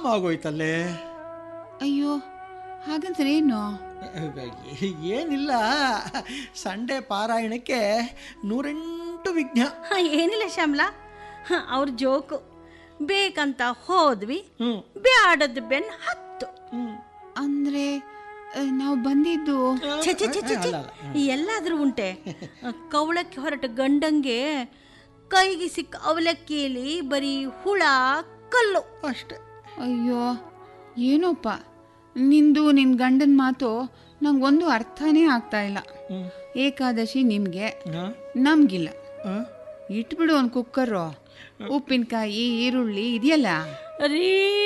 ಆಗೋಯ್ತಲ್ಲೇ ಅಯ್ಯೋ ಹಾಗಂದ್ರೆ ಏನು ಏನಿಲ್ಲ ಸಂಡೆ ಪಾರಾಯಣಕ್ಕೆ ನೂರೆಂಟು ವಿಘ್ನ ಹ, ಏನಿಲ್ಲ ಶ್ಯಾಮ್ಲಾ ಹ, ಅವ್ರ ಜೋಕು ಬೇಕಂತ ಹೋದ್ವಿ ಹ್ಞೂ ಬ್ಯಾಡದ ಬೆನ್ ಹತ್ತು ಹ್ಞೂ ಅಂದ್ರೆ ನಾವು ಬಂದಿದ್ದು ಛೆ ಛೆ ಛೆ ಛೆ ಛೆ. ಅಲ್ಲ, ಅಲ್ಲ. ಎಲ್ಲಾದ್ರೂ ಉಂಟೆ ಕವಳಕ್ಕೆ ಹೊರಟ ಗಂಡಂಗೆ ಕೈಗೆ ಸಿಕ್ಕ ಅವಲಕ್ಕಿಯಲ್ಲಿ ಬರೀ ಹುಳ ಕಲ್ಲು ಅಷ್ಟೇ ಅಯ್ಯೋ ಏನೋಪ್ಪ ನಿಂದು ನಿನ್ನ ಗಂಡನ ಮಾತು ನಂಗೊಂದು ಅರ್ಥನೇ ಆಗ್ತಾ ಇಲ್ಲ ಹ್ಞೂ ಏಕಾದಶಿ ನಿಮಗೆ ಹಾಂ ನಮಗಿಲ್ಲ ಹಾಂ ಇಟ್ಬಿಡು ಒಂದು ಕುಕ್ಕರು ಉಪ್ಪಿನಕಾಯಿ ಈರುಳ್ಳಿ ಇದೆಯಲ್ಲ ರೀ